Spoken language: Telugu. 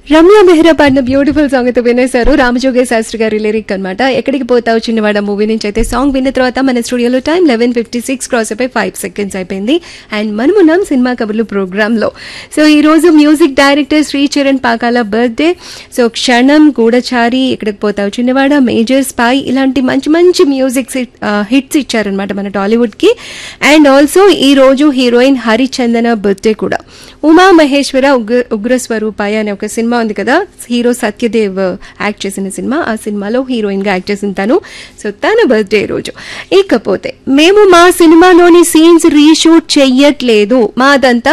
రమ్య మెహ్రా పాడిన బ్యూటిఫుల్ సాంగ్ అయితే వినేశారు రామజోగే శాస్త్రి గారి లిరిక్ అనమాట ఎక్కడికి పోతావు చిన్నవాడ మూవీ నుంచి అయితే సాంగ్ విన్న తర్వాత మన స్టూడియోలో time eleven fifty six cross అయిపోయి ఫైవ్ సెకండ్స్ అయిపోయింది అండ్ మనమున్నాం సినిమా కబుర్లు ప్రోగ్రామ్ లో సో ఈ రోజు music director Sri Charan Pakala birthday so Kshanam Goodachari ఎక్కడికి పోతావు చిన్నవాడ మేజర్ స్పై ఇలాంటి మంచి మంచి మ్యూజిక్ హిట్స్ ఇచ్చారనమాట మన టాలీవుడ్ కి అండ్ ఆల్సో ఈ రోజు హీరోయిన్ హరిచందన బర్త్డే కూడా ఉమా మహేశ్వర ఉగ్ర ఉగ్ర స్వరూపాయ అనే ఒక సినిమా ఉంది కదా హీరో సత్యదేవ్ యాక్ట్ చేసిన సినిమా ఆ సినిమాలో హీరోయిన్ గా యాక్ట్ చేసిన తను సో తన బర్త్డే రోజు ఇకపోతే మేము మా సినిమాలోని సీన్స్ రీషూట్ చెయ్యట్లేదు మాదంతా